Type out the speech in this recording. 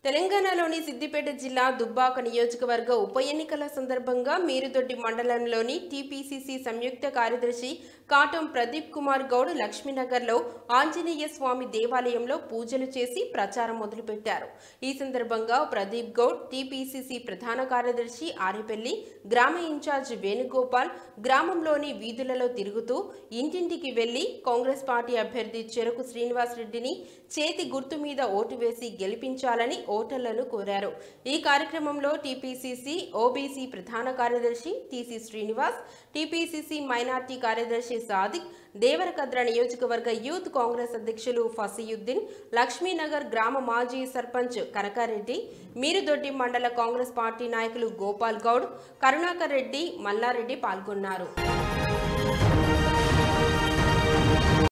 తెలంగాణలోని సిద్దిపేట జిల్లా దుబ్బాక నియోజకవర్గ ఉప ఎన్నికల సందర్భంగా మీరుదొడ్డి మండలంలోని టీపీసీసీ సంయుక్త కార్యదర్శి కాటం ప్రదీప్ కుమార్ గౌడ్ లక్ష్మీనగర్లో ఆంజనేయ స్వామి దేవాలయంలో పూజలు చేసి ప్రచారం మొదలుపెట్టారు ఈ సందర్భంగా ప్రదీప్ గౌడ్ టీపీసీసీ ప్రధాన కార్యదర్శి ఆరేపల్లి గ్రామ ఇన్ఛార్జ్ వేణుగోపాల్ గ్రామంలోని వీధులలో తిరుగుతూ ఇంటింటికి వెళ్లి కాంగ్రెస్ పార్టీ అభ్యర్థి చెరుకు శ్రీనివాస్ రెడ్డిని చేతి గుర్తు మీద ఓటు వేసి గెలిపించాలని ఓటర్లను కోరారు ఈ కార్యక్రమంలో టీపీసీసీ ఓబీసీ ప్రధాన కార్యదర్శి టీసీ శ్రీనివాస్ టీపీసీసీ మైనార్టీ కార్యదర్శి సాదిక్ దేవరకద్ర నియోజకవర్గ యూత్ కాంగ్రెస్ అధ్యక్షులు ఫసీయుద్దీన్ లక్ష్మీనగర్ గ్రామ మాజీ సర్పంచ్ కనకారెడ్డి మీరుదొడ్డి మండల కాంగ్రెస్ పార్టీ నాయకులు గోపాల్ గౌడ్ కరుణాకర్ రెడ్డి మల్లారెడ్డి పాల్గొన్నారు